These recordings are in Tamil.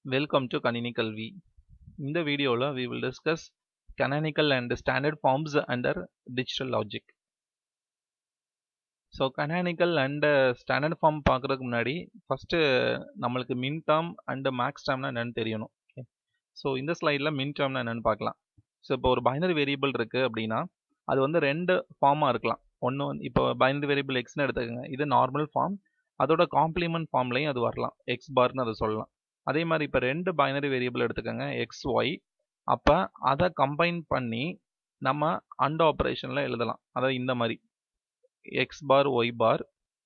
Welcome to Kanini Kalvi. இந்த வீடியோவில் we will discuss canonical and standard forms under digital logic. So canonical and standard form பார்க்குறதுக்கு முன்னாடி ஃபஸ்ட்டு நம்மளுக்கு மின் டேர்ம் அண்ட் மேக்ஸ் டேர்ம்னா என்னன்னு தெரியணும் ஓகே ஸோ இந்த ஸ்லைடில் மின் டேர்ம்னா என்னன்னு பார்க்கலாம் ஸோ இப்போ ஒரு பைனரி வேரியபிள் இருக்குது அப்படின்னா அது வந்து ரெண்டு ஃபார்மாக இருக்கலாம் ஒன்று வந்து இப்போ பைனரி வேரியபிள் எக்ஸ்னு எடுத்துக்கோங்க இது நார்மல் ஃபார்ம் அதோட காம்ப்ளிமெண்ட் ஃபார்ம்லையும் அது வரலாம் எக்ஸ் பார்னு அதை சொல்லலாம் அதே மாதிரி இப்போ ரெண்டு பைனரி வேரியபிள் எடுத்துக்கோங்க எக்ஸ் ஒய் அப்போ அதை கம்பைன் பண்ணி நம்ம அண்ட் ஆப்ரேஷனில் எழுதலாம் அதாவது இந்த மாதிரி X bar Y bar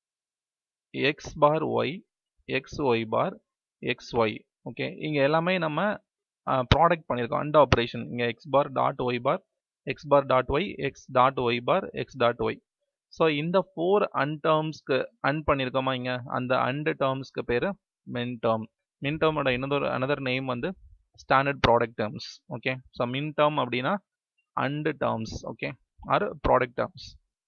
X bar Y X Y bar X Y okay இங்கே எல்லாமே நம்ம ப்ராடக்ட் பண்ணியிருக்கோம் அண்ட் ஆப்ரேஷன் இங்கே X bar dot Y bar X bar dot Y X dot Y bar X dot Y so இந்த ஃபோர் அன் டேர்ம்ஸ்க்கு அன் பண்ணியிருக்கோமா இங்கே அந்த அண்ட் டேர்ம்ஸ்க்கு பேர் மின் டேர்ம் மின் டேர்மோட இன்னொரு அனதர் நேம் வந்து standard product terms okay so min term அப்படின்னா and terms okay or product terms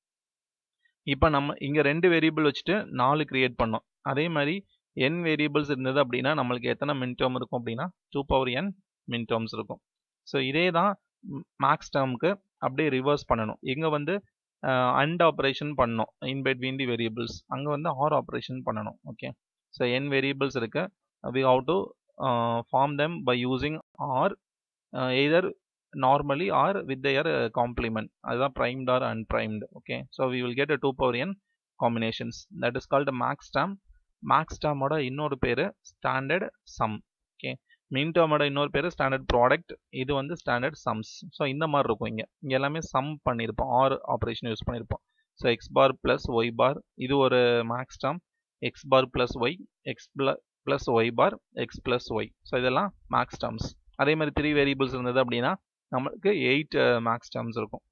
இப்போ நம்ம இங்கே ரெண்டு வேரியபிள் வச்சுட்டு நாலு கிரியேட் பண்ணோம் அதே மாதிரி என் வேரியபிள்ஸ் இருந்தது அப்படின்னா நம்மளுக்கு எத்தனை மின் டேர்ம் இருக்கும் அப்படின்னா டூ பவர் என் மின் டேர்ம்ஸ் இருக்கும் ஸோ இதே தான் மேக்ஸ் டேர்முக்கு அப்படியே ரிவர்ஸ் பண்ணணும் இங்கே வந்து அண்ட் ஆப்ரேஷன் பண்ணோம் இன் பிட்வீன் தி வேரியபிள்ஸ் அங்கே வந்து ஆர் ஆப்ரேஷன் பண்ணணும் ஓகே ஸோ என் வேரியபிள்ஸ் இருக்கு we have to form them by using or either normally or with their complement அதுதான் primed or unprimed okay so we will get a two power N combinations that is called max term max டேமோட இன்னொரு பேர் ஸ்டாண்டர்ட் சம் ஓகே மின் டேமோட இன்னொரு பேர் ஸ்டாண்டர்ட் ப்ராடக்ட் இது வந்து ஸ்டாண்டர்ட் சம்ஸ் ஸோ இந்த மாதிரி இருக்கும் இங்கே இங்கே எல்லாமே சம் பண்ணியிருப்போம் ஆர் ஆப்ரேஷன் யூஸ் பண்ணியிருப்போம் so X bar plus Y bar இது ஒரு max term X bar plus Y X plus Y bar X plus Y so இதெல்லாம் மேக்ஸ் டேர்ம்ஸ் அதே மாதிரி த்ரீ வேரியபிள்ஸ் இருந்தது அப்படின்னா நம்மளுக்கு எயிட் மேக்ஸ் டேர்ம்ஸ் இருக்கும்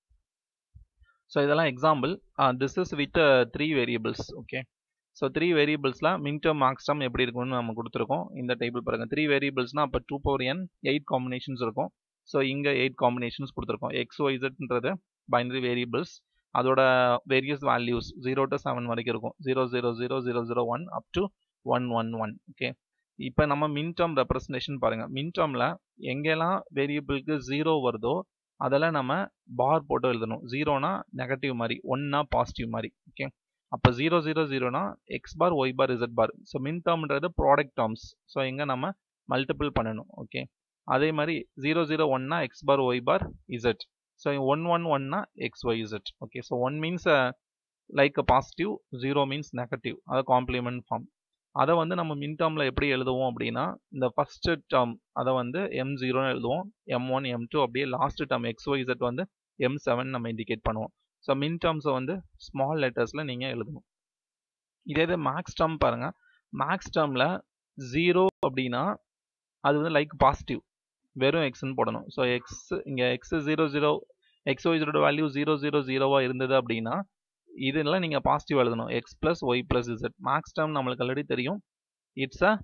ஸோ இதெல்லாம் example this is with three variables okay so three வேரியபிள்ஸில் மின் டேர்ம் மேக்ஸ் டேர்ம் எப்படி இருக்கும்னு நம்ம கொடுத்துருக்கோம் இந்த டேபிள் பாருங்க த்ரீ வேரியபிள்ஸ்னால் அப்போ two power N eight combinations இருக்கும் ஸோ இங்கே எயிட் காம்பினேஷன்ஸ் கொடுத்துருக்கோம் எக்ஸ் ஒய்சட்ன்றது பைனரி வேரியபிள்ஸ் அதோட various values zero to seven வரைக்கும் இருக்கும் zero zero zero zero zero one up to one one one okay இப்போ நம்ம மின் டேர்ம் ரெப்ரஸன்டேஷன் பாருங்க மின் டேர்மில் எங்கெல்லாம் வேரியபிளுக்கு ஜீரோ வருதோ அதெல்லாம் நம்ம பார் போட்டு எழுதணும் ஜீரோனா நெகட்டிவ் மாதிரி ஒன்னா பாசிட்டிவ் மாதிரி ஓகே அப்போ ஜீரோ ஜீரோ ஜீரோனா X bar Y bar Z bar so min டேர்ம்ன்றது ப்ராடக்ட் டேர்ம்ஸ் ஸோ இங்கே நம்ம மல்டிபிள் பண்ணணும் ஓகே அதே மாதிரி ஜீரோ ஜீரோ ஒன்னா X bar Y bar Z so one one ஒன்னா X Y Z okay so one means like a positive zero means negative அது காம்ப்ளிமெண்ட் ஃபார்ம் அதை வந்து நம்ம மின் டேர்மில் எப்படி எழுதுவோம் அப்படின்னா இந்த ஃபஸ்ட்டு டேர்ம் அதை வந்து எம் ஜீரோன்னு எழுதுவோம் எம் ஒன் எம் டூ அப்படியே last term X Y Z வந்து எம் செவன் நம்ம இண்டிகேட் பண்ணுவோம் ஸோ மின் டேர்ம்ஸை வந்து ஸ்மால் லெட்டர்ஸில் நீங்கள் எழுதணும் இதே இது மேக்ஸ் டேர்ம் பாருங்கள் மேக்ஸ் டேர்மில் ஜீரோ அப்படின்னா அது வந்து லைக் பாசிட்டிவ் வெறும் எக்ஸ்ன்னு போடணும் ஸோ எக்ஸ் இங்கே X zero zero X Y ஜீரோட வேல்யூ ஜீரோ ஜீரோ ஜீரோவாக இருந்தது அப்படின்னா இதெல்லாம் நீங்கள் பாசிட்டிவ் எழுதணும் X plus Y plus Z max term நம்மளுக்கு ஆல்ரெடி தெரியும் it's a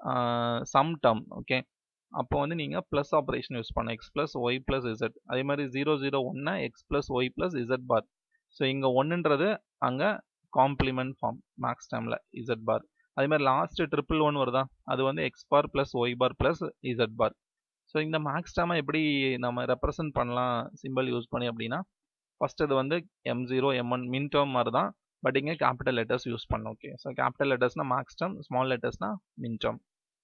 sum term okay அப்போ வந்து நீங்கள் ப்ளஸ் ஆப்ரேஷன் யூஸ் பண்ண X plus Y plus Z அதே மாதிரி ஜீரோ ஜீரோ ஒன்னா X plus Y plus Z bar so இங்கே ஒன்றுன்றது அங்கே காம்ப்ளிமெண்ட் ஃபார்ம் மேக்ஸ் டேர்மில் இசட் பார் அதே மாதிரி லாஸ்ட் ட்ரிபிள் ஒன் வருதா அது வந்து X bar plus Y bar plus Z bar so இந்த மேக்ஸ் டேர்மை எப்படி நம்ம ரெப்ரசன்ட் பண்ணலாம் சிம்பிள் யூஸ் பண்ணி அப்படின்னா ஃபர்ஸ்ட் இது வந்து M zero M one min term மாதிரி தான் பட் இங்கே கேபிட்டல் லெட்டர்ஸ் யூஸ் பண்ணோம் ஓகே ஸோ கேபிட்டல் லெட்டர்ஸ்னா மேக்ஸ் டேர்ம் ஸ்மால் லெட்டர்ஸ்னா மின் டேர்ம்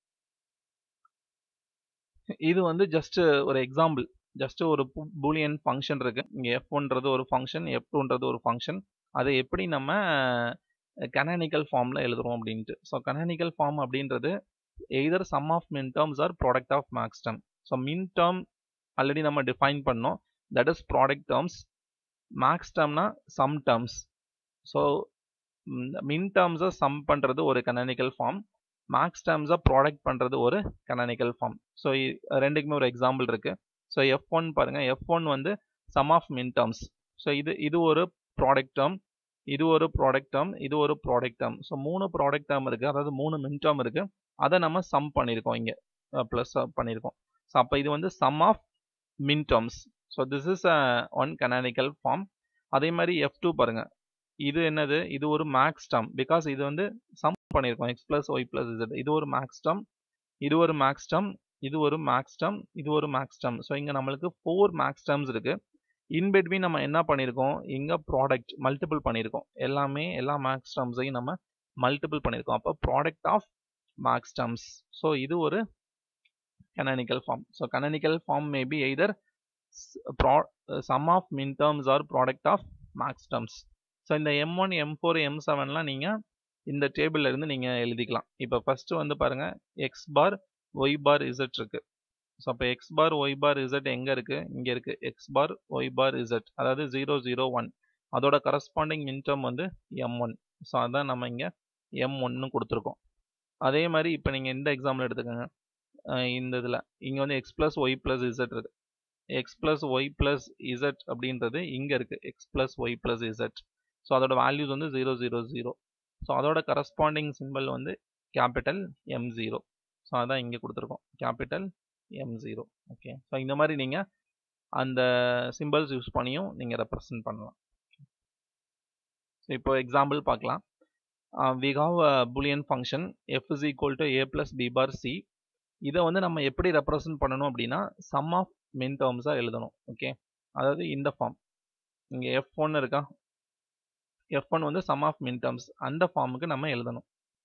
இது வந்து ஜஸ்ட் ஒரு எக்ஸாம்பிள் ஜஸ்ட் ஒரு பூலியன் ஃபங்க்ஷன் இருக்கு இங்கே எஃப் ஒன்றது ஒரு ஃபங்க்ஷன் எஃப் டூன்றது ஒரு ஃபங்க்ஷன் அதை எப்படி நம்ம கனானிக்கல் ஃபார்மில் எழுதுறோம் அப்படின்ட்டு ஸோ கனானிக்கல் ஃபார்ம் அப்படின்றது either sum of min terms or product of max term so min term already நம்ம டிஃபைன் பண்ணோம் that is product terms max டேர்ம்னா சம் டேர்ம்ஸ் ஸோ மின் டேர்ம்ஸை சம் பண்ணுறது ஒரு கனானிக்கல் ஃபார்ம் மேக்ஸ் டேர்ம்ஸை ப்ராடக்ட் பண்ணுறது ஒரு கனானிக்கல் ஃபார்ம் ஸோ ரெண்டுக்குமே ஒரு எக்ஸாம்பிள் இருக்கு ஸோ எஃப் ஒன் பாருங்க எஃப் ஒன் வந்து sum of min terms so இது இது ஒரு ப்ராடக்ட் டேர்ம் இது ஒரு ப்ராடக்ட் டேர்ம் இது ஒரு ப்ராடக்ட் டேர்ம் ஸோ மூணு ப்ராடக்ட் டேர்ம் இருக்கு அதாவது மூணு மின் டேர்ம் இருக்கு அதை நம்ம சம் பண்ணியிருக்கோம் இங்கே ப்ளஸ் பண்ணியிருக்கோம் ஸோ அப்போ இது வந்து sum of min terms so this is one canonical form அதே மாதிரி எஃப் டூ பாருங்க இது என்னது இது ஒரு மேக்ஸ் டேர்ம் பிகாஸ் இது வந்து சம் பண்ணியிருக்கோம் X plus Y plus Z இது ஒரு மேக்ஸ் டேர்ம் இது ஒரு மேக்ஸ் டேர்ம் இது ஒரு மேக்ஸ் டேர்ம் இது ஒரு மேக்ஸ் டேர்ம் ஸோ இங்கே நம்மளுக்கு ஃபோர் மேக்ஸ் டேர்ம்ஸ் இருக்கு இன் பிட்வீன் நம்ம என்ன பண்ணியிருக்கோம் இங்கே ப்ராடக்ட் மல்டிபிள் பண்ணியிருக்கோம் எல்லாமே எல்லா மேக்ஸ் டேர்ம்ஸையும் நம்ம மல்டிபிள் பண்ணியிருக்கோம் அப்போ product of max terms so இது ஒரு canonical form. So canonical form may be either pro, uh, sum of min terms or product of max terms. So இந்த M one M four M செவன்லாம் நீங்கள் இந்த டேபிள்ல இருந்து நீங்கள் எழுதிக்கலாம் இப்போ ஃபர்ஸ்ட் வந்து பாருங்க X bar Y bar Z இருக்கு ஸோ அப்போ X bar Y bar Z எங்கே இருக்கு இங்கே இருக்கு X bar Y bar Z அதாவது ஜீரோ ஜீரோ ஒன் அதோட கரஸ்பாண்டிங் மின் டேர்ம் வந்து எம் ஒன் ஸோ அதான் நம்ம இங்கே எம் ஒன்னு கொடுத்துருக்கோம் அதே மாதிரி இப்போ நீங்கள் இந்த எக்ஸாம்பிள் எடுத்துக்கோங்க இந்த இதில் இங்கே வந்து X plus Y plus Z இருக்கு X plus Y plus Z அப்படின்றது இங்கே இருக்குது X plus Y plus Z so அதோட வேல்யூஸ் வந்து ஜீரோ ஜீரோ ஜீரோ ஸோ அதோட கரஸ்பாண்டிங் சிம்பிள் வந்து கேபிட்டல் எம் ஜீரோ ஸோ அதான் இங்கே கொடுத்துருக்கோம் capital M zero okay so இந்த மாதிரி நீங்கள் அந்த சிம்பிள்ஸ் யூஸ் பண்ணியும் நீங்கள் ரெப்ரசன்ட் பண்ணலாம் ஸோ இப்போ எக்ஸாம்பிள் பார்க்கலாம் we have boolean function F is equal to A plus B bar C இதை வந்து நம்ம எப்படி ரெப்ரசன்ட் பண்ணணும் அப்படின்னா சம் ஆஃப் மின் டேர்ம்ஸாக எழுதணும் ஓகே அதாவது இந்த ஃபார்ம் இங்கே எஃப் ஒன் இருக்கா எஃப் ஒன் வந்து சம் ஆஃப் மின் டேர்ம்ஸ் அந்த ஃபார்முக்கு நம்ம எழுதணும்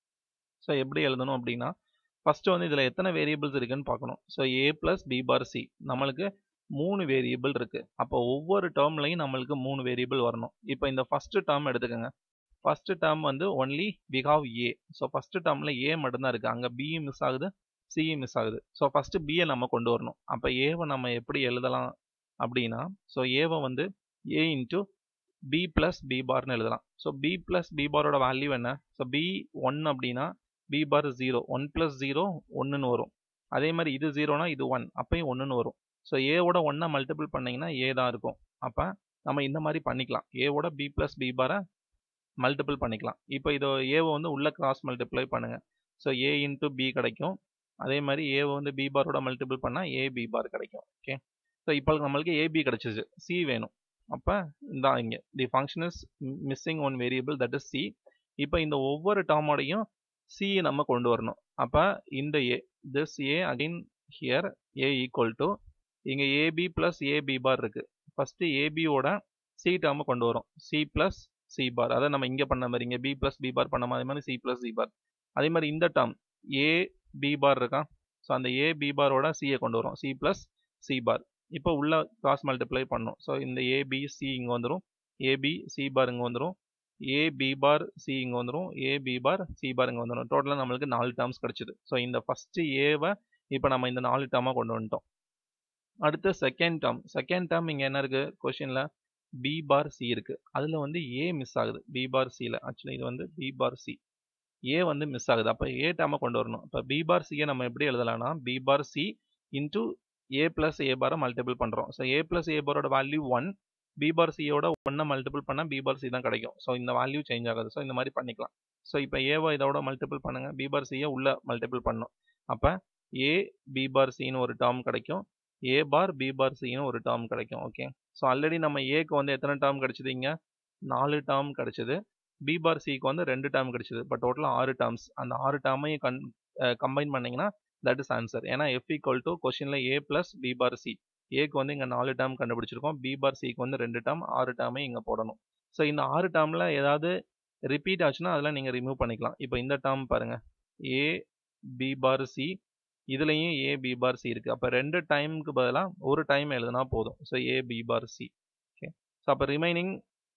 ஸோ எப்படி எழுதணும் அப்படின்னா ஃபஸ்ட்டு வந்து இதில் எத்தனை வேரியபிள்ஸ் இருக்குன்னு பார்க்கணும் so A plus B bar C நம்மளுக்கு மூணு வேரியபிள் இருக்குது அப்போ ஒவ்வொரு டேர்ம்லையும் நம்மளுக்கு மூணு வேரியபிள் வரணும் இப்போ இந்த ஃபஸ்ட்டு டேர்ம் எடுத்துக்கோங்க ஃபஸ்ட்டு டேர்ம் வந்து only we have A so first டேர்மில் ஏ மட்டும்தான் இருக்குது அங்கே பி மிஸ் ஆகுது சி மிஸ் ஆகுது ஸோ ஃபஸ்ட்டு பியை நம்ம கொண்டு வரணும் அப்போ ஏவை நம்ம எப்படி எழுதலாம் அப்படின்னா ஸோ ஏவை வந்து A into B plus B பார்னு எழுதலாம் ஸோ பி ப்ளஸ் பி பாரோட வேல்யூ என்ன ஸோ பி ஒன் அப்படின்னா B bar zero one plus zero ஒன்றுன்னு வரும் அதே மாதிரி இது ஜீரோனா இது ஒன் அப்பயும் ஒன்றுன்னு வரும் ஸோ ஏவோட ஒன்றை மல்டிபிள் பண்ணிங்கன்னா ஏ தான் இருக்கும் அப்போ நம்ம இந்த மாதிரி பண்ணிக்கலாம் ஏவோட பி ப்ளஸ் பி பாரை மல்டிபிள் பண்ணிக்கலாம் இப்போ இதை ஏவை வந்து உள்ள கிராஸ் மல்டிப்ளை பண்ணுங்கள் ஸோ ஏ இன்ட்டு பி கிடைக்கும் அதே மாதிரி ஏவை வந்து பி பாரோட மல்டிபிள் பண்ணால் ஏ பி பார் கிடைக்கும் ஓகே ஸோ இப்போ நம்மளுக்கு ஏபி கிடச்சிச்சு சி வேணும் அப்போ இந்த இங்கே the function is missing one variable that is C இப்போ இந்த ஒவ்வொரு டேர்மோடையும் சி நம்ம கொண்டு வரணும் அப்போ இந்த A this A again here A equal to இங்கே ஏபி ப்ளஸ் ஏபி பார் இருக்குது ஃபஸ்ட்டு ஏபியோட சி டேர்மை கொண்டு வரும் சி ப்ளஸ் சி பார் அதை நம்ம இங்கே பண்ண மாதிரி இங்கே பி ப்ளஸ் பி பார் பண்ண மாதிரி மாதிரி சி ப்ளஸ் சி பார் அதே மாதிரி இந்த டேர்ம் ஏ பி பார் இருக்கா ஸோ அந்த ஏ பி பாரோட சியை கொண்டு வரும் சி ப்ளஸ் சி பார் இப்போ உள்ள கிராஸ் மல்டிப்ளை பண்ணும் ஸோ இந்த ஏபி சி இங்கே வந்துடும் ஏபி சி பார் இங்கே வந்துடும் ஏ பி பார் சி இங்கே வந்துடும் ஏ பி பார் சி பார் இங்கே வந்துடும் டோட்டலாக நம்மளுக்கு நாலு டேர்ம்ஸ் கிடச்சிது ஸோ இந்த ஃபஸ்ட்டு ஏவை இப்போ நம்ம இந்த நாலு டேர்மாக கொண்டு வந்துட்டோம் அடுத்து செகண்ட் டேர்ம் செகண்ட் டேர்ம் இங்கே என்ன இருக்குது கொஷினில் பி பார் சி இருக்குது அதில் வந்து ஏ மிஸ் ஆகுது பி பார் சியில் ஆக்சுவலி இது வந்து பி பார் சி ஏ வந்து மிஸ் ஆகுது அப்போ ஏ டேர்மை கொண்டு வரணும் இப்போ பி பார் சியை நம்ம எப்படி எழுதலாம்னா B bar C into A plus A பாரை மல்டிபிள் பண்ணுறோம் ஸோ ஏ ப்ளஸ் ஏ பாரோட வேல்யூ ஒன் பி பார் சியோட ஒன்றை மல்டிபிள் பண்ணால் பி பார் சி தான் கிடைக்கும் ஸோ இந்த வேல்யூ சேஞ்ச் ஆகுது ஸோ இந்த மாதிரி பண்ணிக்கலாம் ஸோ இப்போ ஏவை இதோட மல்டிபிள் பண்ணுங்கள் பி பார் சியை உள்ள மல்டிபிள் பண்ணணும் அப்போ ஏ பி பார் சின்னு ஒரு டேர்ம் கிடைக்கும் ஏ பார் பி பார் சின்னு ஒரு டேர்ம் கிடைக்கும் ஓகே ஸோ ஆல்ரெடி நம்ம ஏக்கு வந்து எத்தனை டேர்ம் கிடைச்சிது இங்கே நாலு டேர்ம் கிடைச்சிது பி பார் சிக்கு வந்து ரெண்டு டேர்ம் கிடைச்சிது பட் டோட்டலாக ஆறு டேர்ம்ஸ் அந்த ஆறு டேர்மையும் கன் கம்பைன் பண்ணிங்கன்னா தட் இஸ் ஆன்சர் ஏன்னா எஃப் ஈக்குவல் டு கொஷினில் A plus B bar C ஏக்கு வந்து இங்கே நாலு டேர்ம் கண்டுபிடிச்சிருக்கோம் பி பார் சிக்கு வந்து ரெண்டு டேர்ம் ஆறு டேர்மே இங்கே போடணும் ஸோ இந்த ஆறு டேர்மில் ஏதாவது ரிப்பீட் ஆச்சுன்னா அதெல்லாம் நீங்கள் ரிமூவ் பண்ணிக்கலாம் இப்போ இந்த டேர்ம் பாருங்கள் ஏ பி பார் சி இதுலேயும் ஏ பி பார் சி இருக்குது அப்போ ரெண்டு டைமுக்கு பதிலாக ஒரு டைம் எழுதுனா போதும் so A B bar C okay so அப்போ ரிமைனிங்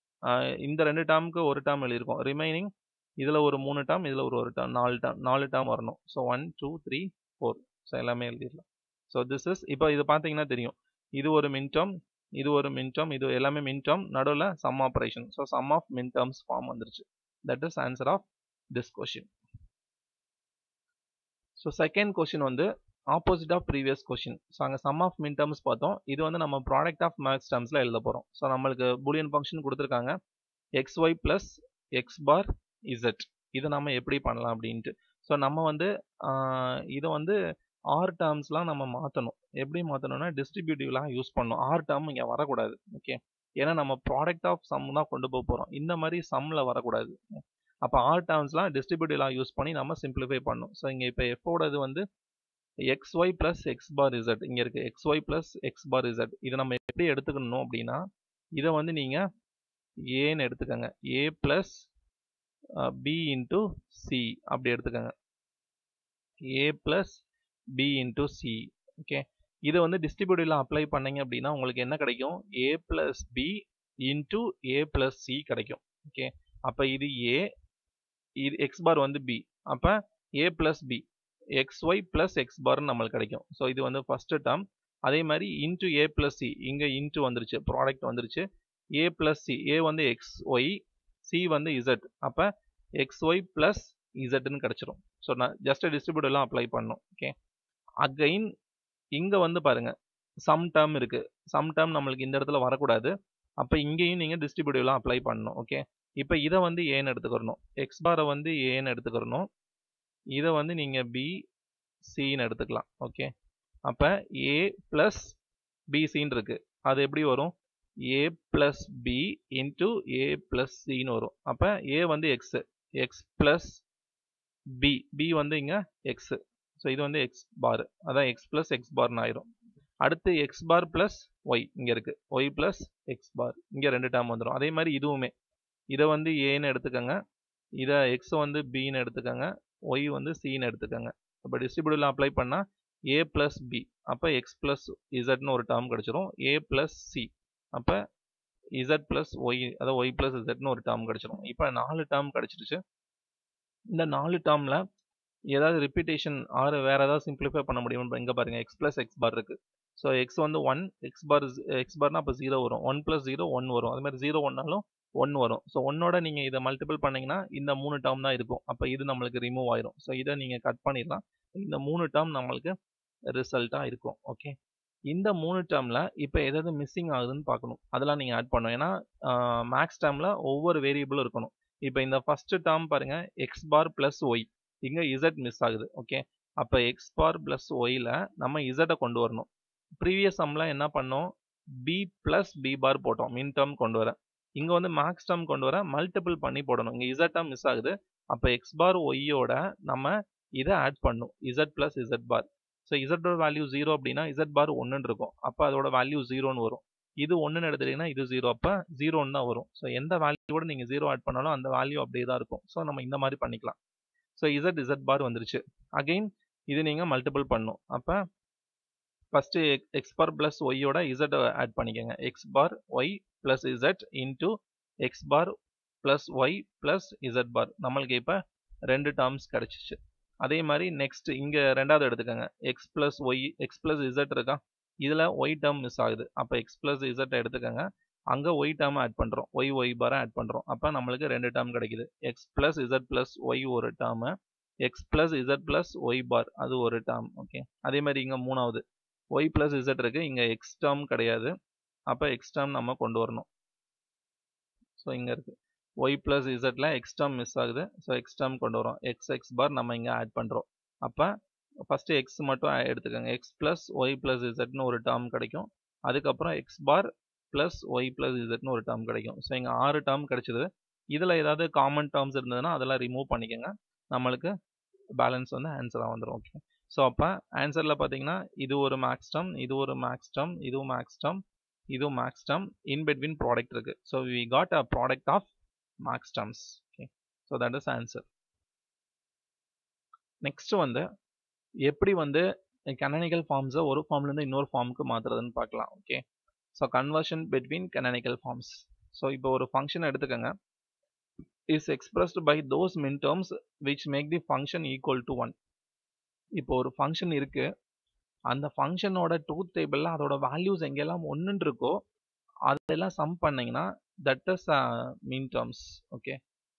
இந்த ரெண்டு டேர்முக்கு ஒரு டேர்ம் எழுதியிருக்கோம் ரிமைனிங் இதில் ஒரு மூணு டேர்ம் இதில் ஒரு ஒரு டேர்ம் நாலு டேர்ம் நாலு டேர்ம் வரணும் so one two three four so எல்லாமே எழுதிடலாம் ஸோ திஸ் இஸ் இப்போ இது பார்த்தீங்கன்னா தெரியும் இது ஒரு மின் டேர்ம் இது ஒரு மின் டேர்ம் இது எல்லாமே மின் டேர்ம் நடுவில் sum operation so sum of min terms form வந்துருச்சு that is answer of this question so second question வந்து opposite of previous question so அங்கே சம் ஆஃப் மின் டேர்ம்ஸ் பார்த்தோம் இது வந்து நம்ம ப்ராடக்ட் ஆஃப் மேக்ஸ் டேர்ம்ஸில் எழுத போகிறோம் ஸோ நம்மளுக்கு பூலியன் ஃபங்க்ஷன் கொடுத்துருக்காங்க x y plus x bar z இதை நம்ம எப்படி பண்ணலாம் அப்படின்ட்டு ஸோ நம்ம வந்து இதை வந்து ஆர் டேர்ம்ஸ்லாம் நம்ம மாற்றணும் எப்படி மாற்றணும்னா டிஸ்ட்ரிபியூட்டிவ்லாம் யூஸ் பண்ணணும் ஆர் டேர்ம் இங்கே வரக்கூடாது ஓகே ஏன்னா நம்ம ப்ராடக்ட் ஆஃப் சம் தான் கொண்டு போக போகிறோம் இந்த மாதிரி சம்மில் வரக்கூடாது அப்போ ஆர் டேர்ம்ஸ்லாம் டிஸ்ட்ரிபியூட்டிவ்லாம் யூஸ் பண்ணி நம்ம சிம்பிளிஃபை பண்ணணும் ஸோ இங்கே இப்போ எஃபோட இது வந்து x y plus x bar z இங்கே இருக்குது x y plus x bar z இதை நம்ம எப்படி எடுத்துக்கணும் அப்படின்னா இதை வந்து நீங்கள் ஏன்னு எடுத்துக்கோங்க a plus b into c அப்படி எடுத்துக்கோங்க a plus b into c okay இதை வந்து டிஸ்ட்ரிபியூட்டிவ்ல அப்ளை பண்ணீங்க அப்படின்னா உங்களுக்கு என்ன கிடைக்கும் a plus b into a plus c கிடைக்கும் ஓகே அப்போ இது ஏ இது எக்ஸ் பார் வந்து பி அப்போ a plus b x y plus x பார்னு நம்மளுக்கு கிடைக்கும் ஸோ இது வந்து ஃபஸ்ட்டு டேர்ம் அதே மாதிரி இன்ட்டு ஏ ப்ளஸ் சி இங்கே இன்ட்டு வந்துருச்சு ப்ராடக்ட் வந்துருச்சு ஏ ப்ளஸ் சி ஏ வந்து எக்ஸ் ஒய் சி வந்து இசட் அப்போ எக்ஸ் ஒய் ப்ளஸ் இசட்னு கிடச்சிரும் ஸோ நான் ஜஸ்ட் டிஸ்ட்ரிபியூட்டர்லாம் அப்ளை பண்ணணும் ஓகே அகைன் இங்கே வந்து பாருங்க சம் டேர்ம் இருக்குது சம் டேர்ம் நம்மளுக்கு இந்த இடத்துல வரக்கூடாது அப்போ இங்கேயும் நீங்கள் டிஸ்ட்ரிபியூட்டிவ்லாம் அப்ளை பண்ணணும் ஓகே இப்போ இதை வந்து ஏன்னு எடுத்துக்கிறணும் எக்ஸ் பாரை வந்து ஏன்னு எடுத்துக்கிறணும் இதை வந்து நீங்கள் பி சின்னு எடுத்துக்கலாம் ஓகே அப்போ ஏ ப்ளஸ் பிசின்னு இருக்குது அது எப்படி வரும் a plus b into a plus சின்னு வரும் அப்போ ஏ வந்து x x plus b b வந்து இங்கே எக்ஸு ஸோ இது வந்து எக்ஸ் பார் அதான் எக்ஸ் ப்ளஸ் எக்ஸ் பார்னு ஆயிரும் அடுத்து எக்ஸ் பார் ப்ளஸ் ஒய் இங்கே இருக்குது ஒய் ப்ளஸ் எக்ஸ் பார் இங்கே ரெண்டு டேர்ம் வந்துடும் அதே மாதிரி இதுவுமே இதை வந்து ஏன்னு எடுத்துக்கோங்க இதை எக்ஸ் வந்து பின்னு எடுத்துக்கோங்க ஒய் வந்து சின்னு எடுத்துக்கோங்க இப்போ டிஸ்ட்ரிபியூட்டிவ்ல அப்ளை பண்ணால் ஏ ப்ளஸ் பி அப்போ எக்ஸ் ப்ளஸ் இசட்னு ஒரு டேர்ம் கிடச்சிரும் ஏ ப்ளஸ் சி அப்போ இசட் ப்ளஸ் ஒய் அதாவது ஒய் ப்ளஸ் இசட்னு ஒரு டேர்ம் கிடச்சிரும் இப்போ நாலு டேர்ம் கிடச்சிருச்சு இந்த நாலு டேர்மில் ஏதாவது ரிப்பீட்டேஷன் ஆறு வேறு ஏதாவது சிம்பிளிஃபை பண்ண முடியும் இங்கே பாருங்கள் எக்ஸ் ப்ளஸ் எக்ஸ் பார் இருக்குது ஸோ எக்ஸ் வந்து ஒன் எக்ஸ் பார் எக்ஸ் பார்னா அப்போ ஜீரோ வரும் ஒன் ப்ளஸ் ஜீரோ ஒன் வரும் அது மாதிரி ஜீரோ ஒன்னாலும் ஒன் வரும் ஸோ ஒன்னோட நீங்கள் இதை மல்டிபிள் பண்ணிங்கன்னா இந்த மூணு டேர்ம் தான் இருக்கும் அப்போ இது நம்மளுக்கு ரிமூவ் ஆயிரும் ஸோ இதை நீங்கள் கட் பண்ணிடலாம் இந்த மூணு டேர்ம் நம்மளுக்கு ரிசல்ட்டாக இருக்கும் ஓகே இந்த மூணு டேர்மில் இப்போ எதாவது மிஸ்ஸிங் ஆகுதுன்னு பார்க்கணும் அதெல்லாம் நீங்கள் ஆட் பண்ணணும் ஏன்னா மேக்ஸ் டேர்மில் ஒவ்வொரு வேரியபிளும் இருக்கணும் இப்போ இந்த ஃபஸ்ட்டு டேர்ம் பாருங்கள் எக்ஸ் பார் ப்ளஸ் ஒய் இங்கே இசட் மிஸ் ஆகுது ஓகே அப்போ எக்ஸ் பார் ப்ளஸ் ஒயில் நம்ம இசட்டை கொண்டு வரணும் ப்ரீவியஸ் சம்மில் என்ன பண்ணோம் பி ப்ளஸ் பி பார் போட்டோம் மின் டேர்ம் கொண்டு வர இங்கே வந்து மேக்ஸ் டேர்ம் கொண்டு வர மல்டிபிள் பண்ணி போடணும் இங்கே இசட் டேர்ம் மிஸ் ஆகுது அப்போ எக்ஸ் பார் ஒய்யோட நம்ம இதை ஆட் பண்ணும் z plus Z bar so இசட்டோட வேல்யூ ஜீரோ அப்படின்னா இசட் பார் ஒன்றுன்னு இருக்கும் அப்போ அதோட வேல்யூ ஜீரோன்னு வரும் இது ஒன்றுன்னு எடுத்துட்டீங்கன்னா இது ஜீரோ அப்போ ஜீரோன்னு தான் வரும் ஸோ எந்த வேல்யூவோட நீங்கள் ஜீரோ ஆட் பண்ணாலும் அந்த வேல்யூ அப்படியே தான் இருக்கும் ஸோ நம்ம இந்த மாதிரி பண்ணிக்கலாம் ஸோ இசட் இசட் பார் வந்துருச்சு அகெயின் இது நீங்கள் மல்டிபிள் பண்ணும் அப்போ ஃபஸ்ட்டு எக்ஸ் பார் ப்ளஸ் ஒய்யோட இசட் ஆட் பண்ணிக்கோங்க x bar y plus z into x bar plus Y plus Z bar நம்மளுக்கு இப்போ ரெண்டு டேர்ம்ஸ் கிடச்சிச்சு அதே மாதிரி நெக்ஸ்ட் இங்கே ரெண்டாவது எடுத்துக்கோங்க x plus Y X plus z இருக்கா இதில் ஒய் டேர்ம் மிஸ் ஆகுது அப்போ எக்ஸ் ப்ளஸ் இசட் எடுத்துக்கோங்க அங்கே ஒய் டேர்ம் ஆட் பண்ணுறோம் ஒய் ஒய் பாரை ஆட் பண்ணுறோம் அப்போ நம்மளுக்கு ரெண்டு டேர்ம் கிடைக்குது x plus z plus y ஒரு term x plus z plus Y bar அது ஒரு டேர்ம் ஓகே அதே மாதிரி இங்கே மூணாவது ஒய் ப்ளஸ் இசட் இருக்குது இங்கே எக்ஸ் டேர்ம் கிடையாது அப்போ எக்ஸ் டேர்ம் நம்ம கொண்டு வரணும் ஸோ இங்கே இருக்குது ஒய் ப்ளஸ் இசட்டில் எக்ஸ் டேர்ம் மிஸ் ஆகுது ஸோ எக்ஸ் டேர்ம் கொண்டு வரோம் எக்ஸ் எக்ஸ் பார் நம்ம இங்கே ஆட் பண்ணுறோம் அப்போ ஃபஸ்ட்டு எக்ஸ் மட்டும் எடுத்துக்கோங்க எக்ஸ் ப்ளஸ் ஒய் ப்ளஸ் இசட்னு ஒரு டேர்ம் கிடைக்கும் அதுக்கப்புறம் x bar plus Y plus இசட்னு ஒரு டேர்ம் கிடைக்கும் ஸோ இங்கே ஆறு டேர்ம் கிடைச்சிது இதில் ஏதாவது காமன் டேர்ம்ஸ் இருந்ததுன்னா அதெல்லாம் ரிமூவ் பண்ணிக்கோங்க நம்மளுக்கு பேலன்ஸ் வந்து ஆன்சராக வந்துடும் ஓகே ஸோ அப்போ ஆன்சரில் பார்த்தீங்கன்னா இது ஒரு மேக்ஸ் டேர்ம் இது ஒரு மேக்ஸ் டேர்ம் இதுவும் மேக்ஸ் டேர்ம் இதுவும் max term in between product இருக்குது so we got a product of max terms okay so that is answer next வந்து எப்படி வந்து கனானிக்கல் ஃபார்ம்ஸை ஒரு ஃபார்ம்லேருந்து இன்னொரு ஃபார்முக்கு மாற்றுறதுன்னு பார்க்கலாம் okay so conversion between canonical forms so இப்போ ஒரு ஃபங்க்ஷன் எடுத்துக்கோங்க is expressed by those min terms which make the function equal to one இப்போ ஒரு ஃபங்க்ஷன் இருக்குது அந்த ஃபங்க்ஷனோட ட்ரூத் டேபிளில் அதோட வேல்யூஸ் எங்கெல்லாம் ஒன்றுன்னு இருக்கோ அதெல்லாம் சம் பண்ணிங்கன்னா that is min terms okay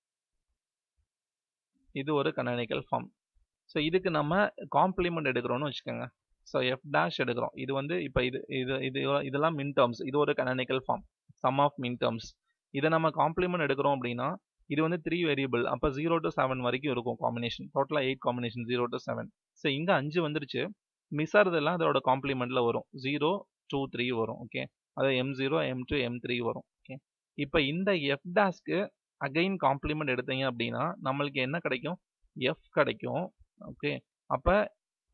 இது ஒரு கனானிக்கல் ஃபார்ம் ஸோ இதுக்கு நம்ம காம்ப்ளிமெண்ட் எடுக்கிறோம்னு வச்சுக்கோங்க ஸோ எஃப் டேஷ் எடுக்கிறோம் இது வந்து இப்போ இது இது இது இதெல்லாம் மின் டேர்ம்ஸ் இது ஒரு canonical form sum of min terms இதை நம்ம காம்ப்ளிமெண்ட் எடுக்கிறோம் அப்படின்னா இது வந்து த்ரீ வேரியபிள் அப்போ ஜீரோ டு செவன் வரைக்கும் இருக்கும் காம்பினேஷன் டோட்டலாக eight combination zero to seven so இங்கே அஞ்சு வந்துருச்சு மிஸ் ஆகிறதெல்லாம் அதோட காம்ப்ளிமெண்ட்டில் வரும் ஜீரோ டூ த்ரீ வரும் ஓகே அது m zero m two m three வரும் ஓகே இப்போ இந்த எஃப் டேஸ்க்கு அகைன் காம்ப்ளிமெண்ட் எடுத்தீங்க அப்படின்னா நம்மளுக்கு என்ன கிடைக்கும் எஃப் கிடைக்கும் ஓகே அப்போ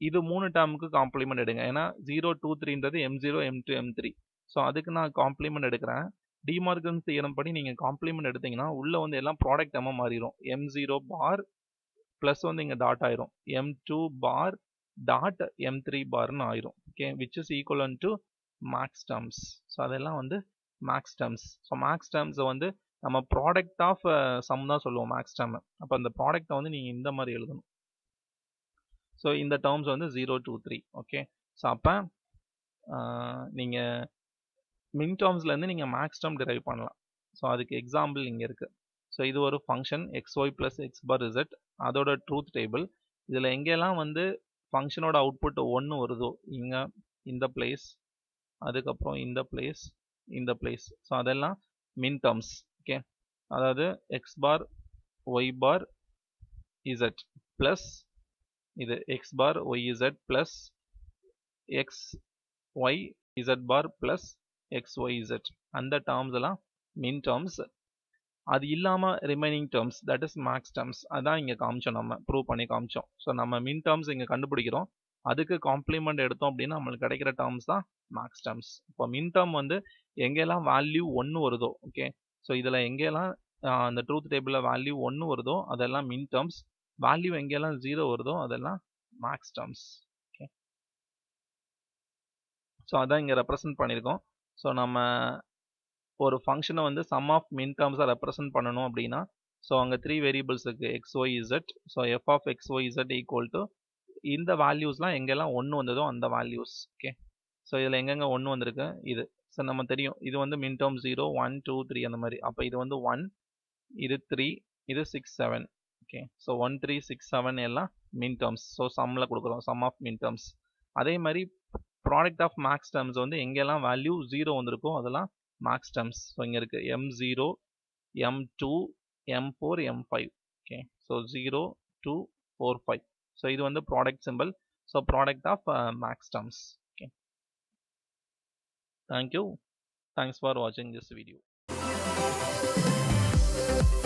இது மூணு டேர்முக்கு காம்ப்ளிமெண்ட் எடுங்க ஏன்னா ஜீரோ டூ த்ரீன்றது m zero m two m three so அதுக்கு நான் காம்ப்ளிமெண்ட் எடுக்கிறேன் டிமார்கன் தியரம் படி நீங்கள் காம்ப்ளிமெண்ட் எடுத்தீங்கன்னா உள்ளே வந்து எல்லாம் ப்ராடக்ட் டேர்மாக மாறிடும் எம் ஜீரோ பார் ப்ளஸ் வந்து இங்கே டாட் ஆயிரும் m two bar dot m three பார்னு ஆயிரும் okay which is equivalent to max terms so அதெல்லாம் வந்து மேக்ஸ் டேர்ம்ஸ் ஸோ மேக்ஸ் டேர்ம்ஸை வந்து நம்ம ப்ராடக்ட் ஆஃப் சம் தான் சொல்லுவோம் மேக்ஸ் டேர்ம் அப்போ அந்த ப்ராடக்ட்டை வந்து நீங்கள் இந்த மாதிரி எழுதணும் ஸோ இந்த டேர்ம்ஸ் வந்து zero two three okay so அப்போ நீங்கள் மின் டேர்ம்ஸ்லேருந்து நீங்கள் மேக்ஸ் டேர்ம் டிரைவ் பண்ணலாம் ஸோ அதுக்கு எக்ஸாம்பிள் இங்கே இருக்குது ஸோ இது ஒரு function x y plus x bar z அதோட ட்ரூத் டேபிள் இதில் எங்கெல்லாம் வந்து ஃபங்க்ஷனோட அவுட்புட் ஒன்று வருதோ இங்கே இந்த பிளேஸ் அதுக்கப்புறம் இந்த பிளேஸ் இந்த பிளேஸ் ஸோ அதெல்லாம் மின் டேர்ம்ஸ் ஓகே அதாவது x bar Y bar z plus இது x bar y z plus x Y z bar plus x Y z அந்த டேர்ம்ஸ் எல்லாம் மின் டேர்ம்ஸ் அது இல்லாமல் remaining terms that is max terms அதான் இங்கே காமிச்சோம் நம்ம ப்ரூவ் பண்ணி காமிச்சோம் ஸோ நம்ம மின் டேர்ம்ஸ் இங்கே கண்டுபிடிக்கிறோம் அதுக்கு காம்ப்ளிமெண்ட் எடுத்தோம் அப்படின்னா நம்மளுக்கு கிடைக்கிற டேர்ம்ஸ் தான் மேக்ஸ் டேர்ம்ஸ் இப்போ மின் டேர்ம் வந்து எங்கெல்லாம் வேல்யூ ஒன்று வருதோ ஓகே ஸோ இதில் எங்கெல்லாம் அந்த ட்ரூத் டேபிளில் வேல்யூ ஒன்று வருதோ அதெல்லாம் மின் டேர்ம்ஸ் வேல்யூ எங்கெல்லாம் ஜீரோ வருதோ அதெல்லாம் மேக்ஸ் டேர்ம்ஸ் ஓகே ஸோ அதான் இங்கே ரெப்ரசன்ட் பண்ணியிருக்கோம் ஸோ நம்ம ஒரு ஃபங்க்ஷனை வந்து சம் ஆஃப் மின் டேர்ம்ஸாக ரெப்ரசன்ட் பண்ணணும் அப்படின்னா ஸோ அங்கே த்ரீ வேரியபிள்ஸ் இருக்குது x Y z so f of x Y z equal to இந்த வேல்யூஸ்லாம் எங்கெல்லாம் ஒன்று வந்ததோ அந்த வேல்யூஸ் ஓகே ஸோ இதில் எங்கெங்கே ஒன்று வந்திருக்கு இது ஸோ நம்ம தெரியும் இது வந்து min term zero one two three அந்த மாதிரி அப்போ இது வந்து ஒன் இது த்ரீ இது six seven okay so one three six seven எல்லாம் மின் டேர்ம்ஸ் ஸோ சம்மில் கொடுக்குறோம் சம் ஆஃப் மின் டேர்ம்ஸ் அதே மாதிரி ப்ராடக்ட் ஆஃப் மேக்ஸ் டேர்ம்ஸ் வந்து எங்கெல்லாம் வேல்யூ ஜீரோ வந்திருக்கோ அதெல்லாம் மேக்ஸ் டேர்ம்ஸ் ஸோ இங்கே இருக்குது m zero m two m four m five okay so zero two four five so இது வந்து product simple so product of max terms okay thank you thanks for வாட்சிங் திஸ் வீடியோ